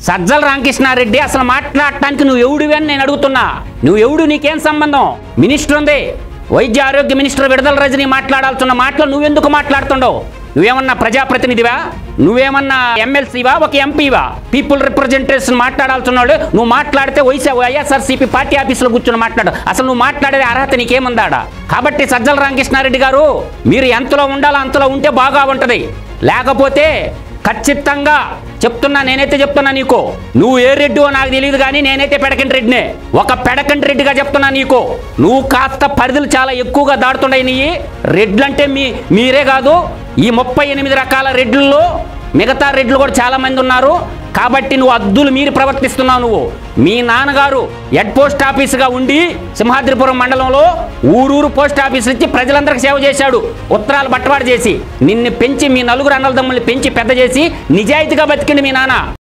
సజ్జల రామకృష్ణారెడ్డి అసలు మాట్లాడటానికి నువ్వు ఎవడివి అని నేను అడుగుతున్నా నువ్వు ఎవడు నీకేం సంబంధం మినిస్టర్ ఉంది వైద్య ఆరోగ్య మినిస్టర్ విడుదల రజని మాట్లాడాల్సిన మాటలు నువ్వెందుకు మాట్లాడుతుండవు నువ్వేమన్నా ప్రజాప్రతినిధివా నువ్వేమన్నా ఎమ్మెల్సీవా ఒక ఎంపీవా పీపుల్ రిప్రజెంటేషన్ మాట్లాడాల్సిన్నాడు నువ్వు మాట్లాడితే వైసీ వైఎస్ఆర్సీపీ పార్టీ ఆఫీసులో కూర్చొని మాట్లాడు అసలు నువ్వు మాట్లాడే అర్హత నీకేముందాడా కాబట్టి సజ్జల రామకృష్ణారెడ్డి గారు మీరు ఎంతలో ఉండాలో అంతలో ఉంటే బాగా ఉంటది లేకపోతే ఖచ్చితంగా చెప్తున్నా నేనైతే చెప్తున్నా నీకు నువ్వు ఏ రెడ్డివో నాకు తెలియదు కానీ నేనైతే పెడకంటి రెడ్డినే ఒక పెడకంటి రెడ్డిగా చెప్తున్నా నీకు నువ్వు కాస్త పరిధులు చాలా ఎక్కువగా దాడుతున్నాయి నీ రెడ్లంటే మీ మీరే కాదు ఈ ముప్పై ఎనిమిది రకాల రెడ్లలో మిగతా రెడ్లు కూడా చాలా మంది ఉన్నారు కాబట్టి నువ్వు అద్దులు మీరు ప్రవర్తిస్తున్నావు నువ్వు మీ నాన్నగారు హెడ్ పోస్ట్ ఆఫీస్గా ఉండి సింహాద్రిపురం మండలంలో ఊరూరు పోస్ట్ ఆఫీస్ ఇచ్చి ప్రజలందరికీ సేవ చేశాడు ఉత్తరాలు బట్టవాడు చేసి నిన్ను పెంచి మీ నలుగురు అన్నల దమ్ముల్ని పెంచి పెద్ద చేసి నిజాయితీగా బతికిండు మీ నాన్న